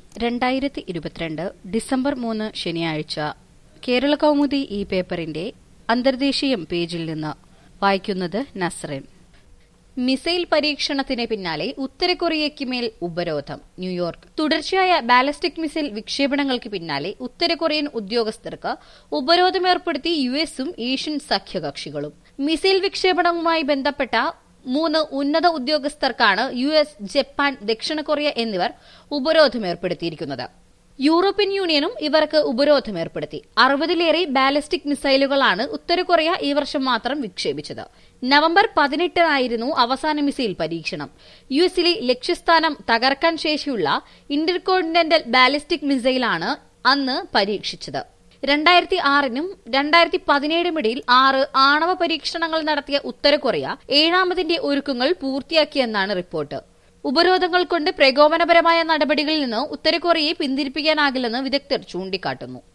രണ്ടായിരത്തി ഇരുപത്തിരണ്ട് ഡിസംബർ മൂന്ന് ശനിയാഴ്ച കേരള കൗമുദി ഈ പേപ്പറിന്റെ അന്തർദേശീയം പേജിൽ നിന്ന് വായിക്കുന്നത് നസ്റിൻ മിസൈൽ പരീക്ഷണത്തിന് പിന്നാലെ ഉത്തര കൊറിയയ്ക്ക് മേൽ ഉപരോധം ന്യൂയോർക്ക് തുടർച്ചയായ ബാലിസ്റ്റിക് മിസൈൽ വിക്ഷേപണങ്ങൾക്ക് പിന്നാലെ ഉത്തര കൊറിയൻ ഉദ്യോഗസ്ഥർക്ക് ഉപരോധം ഏർപ്പെടുത്തി യു എസും ഏഷ്യൻ സഖ്യകക്ഷികളും മിസൈൽ വിക്ഷേപണവുമായി ബന്ധപ്പെട്ട മൂന്ന് ഉന്നത ഉദ്യോഗസ്ഥർക്കാണ് യു എസ് ജപ്പാൻ ദക്ഷിണ കൊറിയ എന്നിവർ ഉപരോധം ഏർപ്പെടുത്തിയിരിക്കുന്നത് യൂറോപ്യൻ യൂണിയനും ഇവർക്ക് ഉപരോധം ഏർപ്പെടുത്തി അറുപതിലേറെ ബാലിസ്റ്റിക് മിസൈലുകളാണ് ഉത്തര കൊറിയ ഈ വർഷം മാത്രം വിക്ഷേപിച്ചത് നവംബർ പതിനെട്ടിനായിരുന്നു അവസാന മിസൈൽ പരീക്ഷണം യു എസിലെ ലക്ഷ്യസ്ഥാനം തകർക്കാൻ ശേഷിയുള്ള ഇന്റർകോണ്ടിനെന്റൽ ബാലിസ്റ്റിക് മിസൈലാണ് അന്ന് പരീക്ഷിച്ചത് രണ്ടായിരത്തി ആറിനും രണ്ടായിരത്തി പതിനേഴിനും ഇടയിൽ ആറ് ആണവ പരീക്ഷണങ്ങൾ നടത്തിയ ഉത്തര കൊറിയ ഏഴാമതിന്റെ ഒരുക്കങ്ങൾ പൂർത്തിയാക്കിയെന്നാണ് റിപ്പോർട്ട് ഉപരോധങ്ങൾ കൊണ്ട് പ്രകോപനപരമായ നടപടികളിൽ നിന്ന് ഉത്തര കൊറിയയെ പിന്തിരിപ്പിക്കാനാകില്ലെന്ന് വിദഗ്ധർ ചൂണ്ടിക്കാട്ടുന്നു